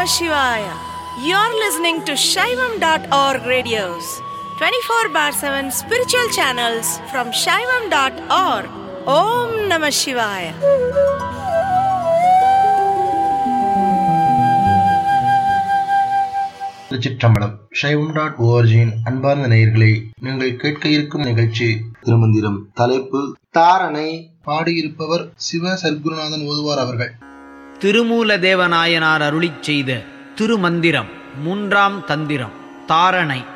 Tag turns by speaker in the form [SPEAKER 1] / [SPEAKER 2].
[SPEAKER 1] Shivaya. You're listening to Shaivam.org radios, 24 bar 7 spiritual channels from Shaivam.org. Om Namah Shivaya.
[SPEAKER 2] திருச்சிற்றம்பலம் சைவம் dot ஓஆர்ஜியின் அன்பார்ந்த நேயர்களே நீங்கள் கேட்க இருக்கும் நிகழ்ச்சி திருமந்திரம் தலைப்பு தாரணை பாடியிருப்பவர் சிவ சர்க்குருநாதன் ஓதுவார் அவர்கள்
[SPEAKER 3] திருமூல தேவநாயனார் அருளிச் செய்த திருமந்திரம் மூன்றாம் தந்திரம் தாரணை